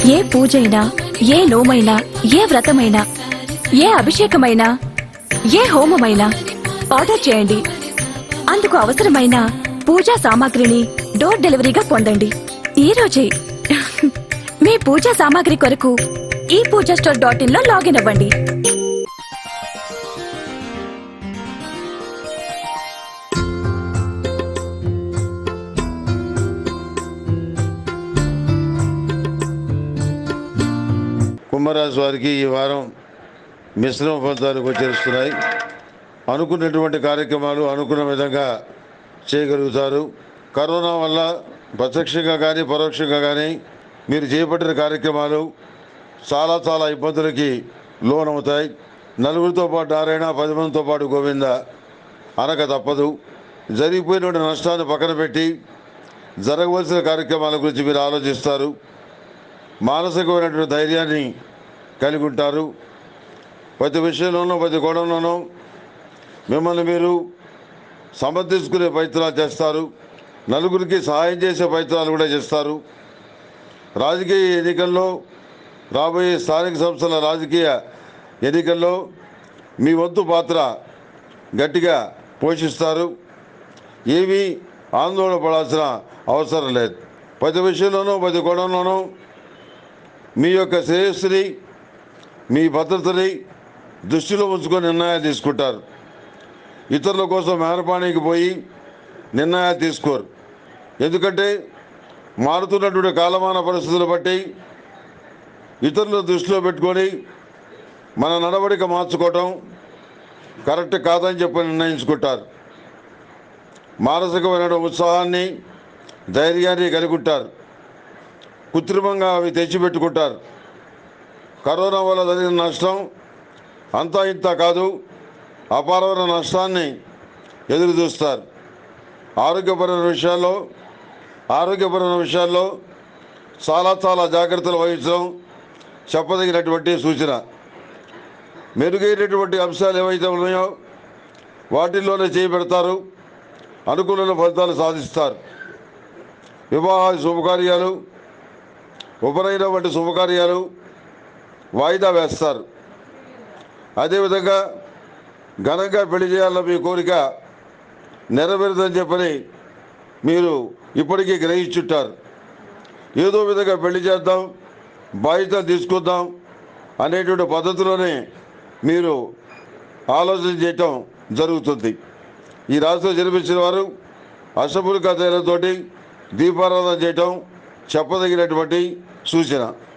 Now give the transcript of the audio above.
ఏ పూజైనా ఏ నోమైనా ఏ వ్రతమైనా ఏ అభిషేకమైనా ఏ హోమమైనా ఆర్డర్ చేయండి అందుకు అవసరమైన పూజా సామాగ్రిని డోర్ డెలివరీగా పొందండి ఈ రోజే మీ పూజా సామాగ్రి కొరకు ఈ పూజా స్టోర్ డాట్ ఇన్ లో లాగిన్ అవ్వండి కుంభరాశి వారికి ఈ వారం మిశ్రమ ఫలితాలు గోచరిస్తున్నాయి అనుకున్నటువంటి కార్యక్రమాలు అనుకున్న విధంగా చేయగలుగుతారు కరోనా వల్ల ప్రత్యక్షంగా కానీ పరోక్షంగా కానీ మీరు చేపట్టిన కార్యక్రమాలు చాలా చాలా ఇబ్బందులకి లోనవుతాయి నలుగురితో పాటు నారాయణ పది మందితో పాటు గోవింద అనక తప్పదు జరిగిపోయినటువంటి నష్టాన్ని పక్కన పెట్టి జరగవలసిన కార్యక్రమాల గురించి మీరు ఆలోచిస్తారు మానసికమైనటువంటి ధైర్యాన్ని కలిగి ఉంటారు ప్రతి విషయంలోనూ ప్రతి కోణంలోనూ మిమ్మల్ని మీరు సమర్థించుకునే ప్రయత్నాలు చేస్తారు నలుగురికి సహాయం చేసే ప్రయత్నాలు కూడా చేస్తారు రాజకీయ ఎన్నికల్లో రాబోయే స్థానిక సంస్థల రాజకీయ ఎన్నికల్లో మీ వంతు పాత్ర గట్టిగా పోషిస్తారు ఏమీ ఆందోళన పడాల్సిన అవసరం లేదు ప్రతి విషయంలోనూ ప్రతి కోణంలోనూ మీ యొక్క శ్రేయస్సుని మీ భద్రతని దృష్టిలో ఉంచుకొని నిర్ణయాలు తీసుకుంటారు ఇతరుల కోసం మేనపాణికి పోయి నిర్ణయాలు తీసుకోరు ఎందుకంటే మారుతున్నటువంటి కాలమాన పరిస్థితులు బట్టి ఇతరుల దృష్టిలో పెట్టుకొని మన నడవడిక మార్చుకోవటం కరెక్ట్ కాదని చెప్పి నిర్ణయించుకుంటారు మానసికమైన ఉత్సాహాన్ని ధైర్యాన్ని కలిగి ఉంటారు కృత్రిమంగా అవి తెచ్చిపెట్టుకుంటారు కరోనా వల్ల జరిగిన నష్టం అంతా ఇంత కాదు అపారమైన నష్టాన్ని ఎదురు చూస్తారు ఆరోగ్యపరమైన విషయాల్లో ఆరోగ్యపరమైన విషయాల్లో చాలా చాలా జాగ్రత్తలు వహించడం చెప్పదగినటువంటి సూచన మెరుగైనటువంటి అంశాలు ఏవైతే ఉన్నాయో వాటిల్లోనే చేయబెడతారు అనుకూలమైన ఫలితాలు సాధిస్తారు వివాహ శుభకార్యాలు ఉపనయనం వంటి శుభకార్యాలు వాయిదా వేస్తారు అదేవిధంగా ఘనంగా పెళ్లి చేయాలన్న మీ కోరిక నెరవేరుదని చెప్పని మీరు ఇప్పటికీ గ్రహించుంటారు ఏదో విధంగా పెళ్లి చేద్దాం బాధ్యత తీసుకుందాం అనేటువంటి పద్ధతిలోనే మీరు ఆలోచన చేయటం జరుగుతుంది ఈ రాశిలో జన్మించిన వారు అష్టపులిక తైలతోటి దీపారాధన చేయటం చెప్పదగినటువంటి సూచన